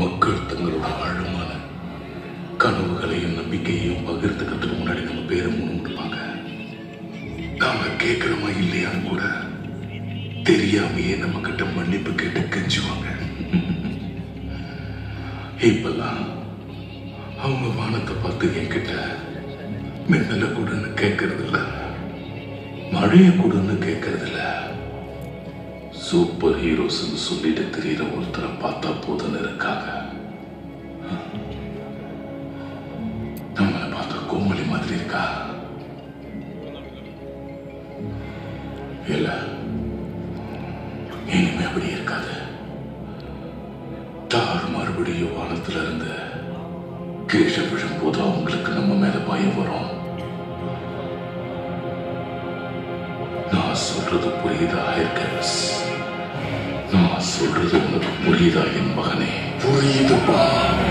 மக்கள் தங்களோட ஆழமான கனவுகளையும் நம்பிக்கையையும் பகிர்ந்துக்கிறதுக்கு முன்னாடி நம்ம பேரை முன்னிடுவாங்க நாம கேட்கிறோமா இல்லையான்னு கூட தெரியாமையே நம்ம கிட்ட மன்னிப்பு கேட்டு கெஞ்சுவாங்க இப்பெல்லாம் அவங்க வானத்தை பார்த்து என்கிட்ட மின்னல கூடன்னு கேட்கறது இல்ல மழைய கூடன்னு கேட்கறது இல்ல சூப்பர் ஹீரோஸ்னு சொல்லிட்டு தெரியற ஒருத்தரை பார்த்தா போதுன்னு இருக்காங்க நம்மளை பார்த்தா கோமலி மாதிரி இருக்கா இல்ல இனிமே அப்படி இருக்காது தார் மறுபடியும் வானத்துல இருந்து கீழே விழும்போது அவங்களுக்கு நம்ம மேல பயம் வரும் நான் சொல்றது புரியுதா ஹெர்கஸ் நான் சொல்றது உனக்கு புரியுதா என் மகனே புரியுதுப்பா